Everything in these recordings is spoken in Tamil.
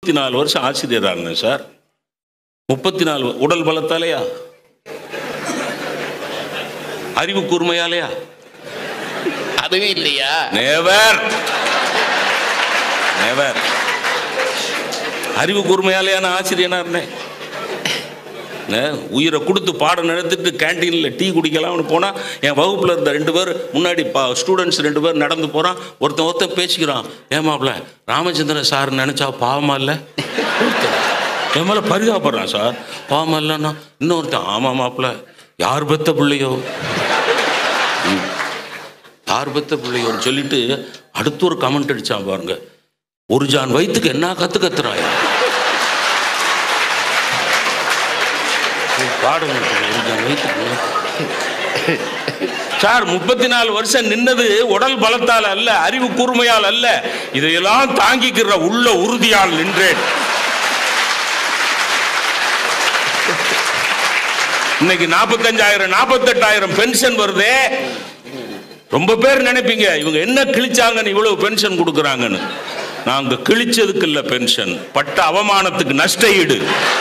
முப்பத்தி நாலு வருஷம் ஆசிரியராக இருந்தேன் சார் முப்பத்தி நாலு உடல் பலத்தாலையா அறிவு கூர்மையாலையா அதுவும் இல்லையா நேவர் நேவர் அறிவு கூர்மையாலையா நான் ஆசிரியனா இருந்தேன் நே- உயிரை கொடுத்து பாடம் நடத்திட்டு கேண்டீனில் டீ குடிக்கலாம்னு போனால் என் வகுப்பில் இருந்த ரெண்டு பேர் முன்னாடி பா ஸ்டூடெண்ட்ஸ் ரெண்டு பேர் நடந்து போகிறான் ஒருத்தன் ஒருத்தன் பேசிக்கிறான் ஏமாப்ல ராமச்சந்திரன் சார் நினச்சா பாவமா இல்லை என் மேலே பரிதாபப்படுறான் சார் பாவமா இல்லைன்னா இன்னொருத்தன் ஆமாம் மாப்பிள்ள யார் பெத்த பிள்ளையோ ம். யார் பெத்த பிள்ளையோன்னு சொல்லிட்டு அடுத்து ஒரு கமெண்ட் அடிச்சான் பாருங்க ஒரு ஜான் வயிற்றுக்கு என்ன கத்து கத்துறாயா பாடுங்க ஒரு ஜான் வயிற்றுக்கு சார் முப்பத்தி நாலு வருஷம் நின்னது உடல் பலத்தால் அல்ல அறிவு கூர்மையால் அல்ல இதையெல்லாம் தாங்கிக்கிற உள்ள உறுதியால் நின்றேன் இன்னைக்கு நாற்பத்தஞ்சாயிரம் நாற்பத்தெட்டாயிரம் பென்ஷன் வருதே ரொம்ப பேர் நினைப்பீங்க இவங்க என்ன கிழிச்சாங்கன்னு இவ்வளவு பென்ஷன் கொடுக்குறாங்கன்னு நாங்க கிழிச்சதுக்கு இல்ல பென்ஷன் பட்ட அவமானத்துக்கு நஷ்ட ஈடு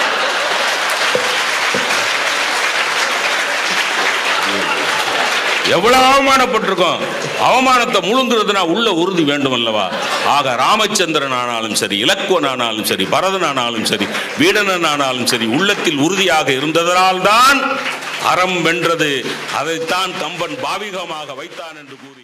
எவ்வளவு அவமானப்பட்டிருக்கோம் அவமானத்தை முழுங்குறதுனா உள்ள உறுதி வேண்டும் அல்லவா ஆக ராமச்சந்திரன் ஆனாலும் சரி இலக்குவன் ஆனாலும் சரி பரதன் ஆனாலும் சரி வீடனன் ஆனாலும் சரி உள்ளத்தில் உறுதியாக இருந்ததனால்தான் அறம் வென்றது அதைத்தான் கம்பன் பாவிகமாக வைத்தான் என்று கூறி